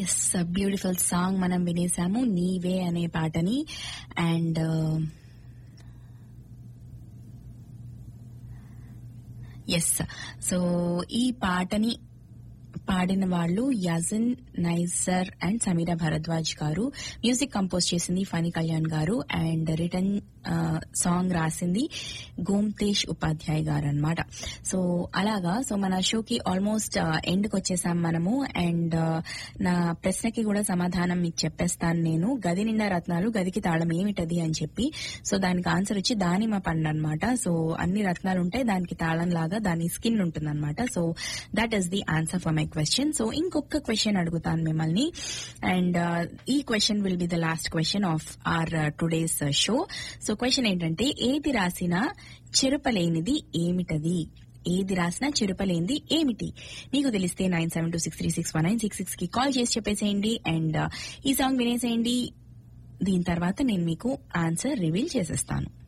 yes beautiful song మనం వినేసాము నీవే అనే పాటని అండ్ ఎస్ సో ఈ పాటని పాడిన వాళ్ళు Yazin Nizar and Sameera Bharadwaj garu music compose చేసింది ఫణి కళ్యాణ్ గారు అండ్ రిటర్న్ సాంగ్ రాసింది గోమ్తేష్ ఉపాధ్యాయ్ గారు అనమాట సో అలాగా సో మన షోకి ఆల్మోస్ట్ ఎండ్కి వచ్చేసాం మనము అండ్ నా ప్రశ్నకి కూడా సమాధానం మీకు చెప్పేస్తాను నేను గది నిండా రత్నాలు గదికి తాళం ఏమిటది అని చెప్పి సో దానికి ఆన్సర్ వచ్చి దానిమ్మ పండు అనమాట సో అన్ని రత్నాలు ఉంటాయి దానికి తాళం లాగా దాని స్కిన్ ఉంటుంది so that is the answer for my question so ఇంకొక క్వశ్చన్ అడుగుతాను మిమ్మల్ని అండ్ ఈ question will be the last question of our today's show so question ఏంటంటే ఏది రాసినా చెరుపలేనిది ఏమిటది ఏది రాసినా చెరుపలేంది ఏమిటి మీకు తెలిస్తే nine seven two six three six one nine six six కి కాల్ చేసి చెప్పేసేయండి అండ్ ఈ సాంగ్ వినేసేయండి దీని తర్వాత నేను మీకు ఆన్సర్ రివీల్ చేసేస్తాను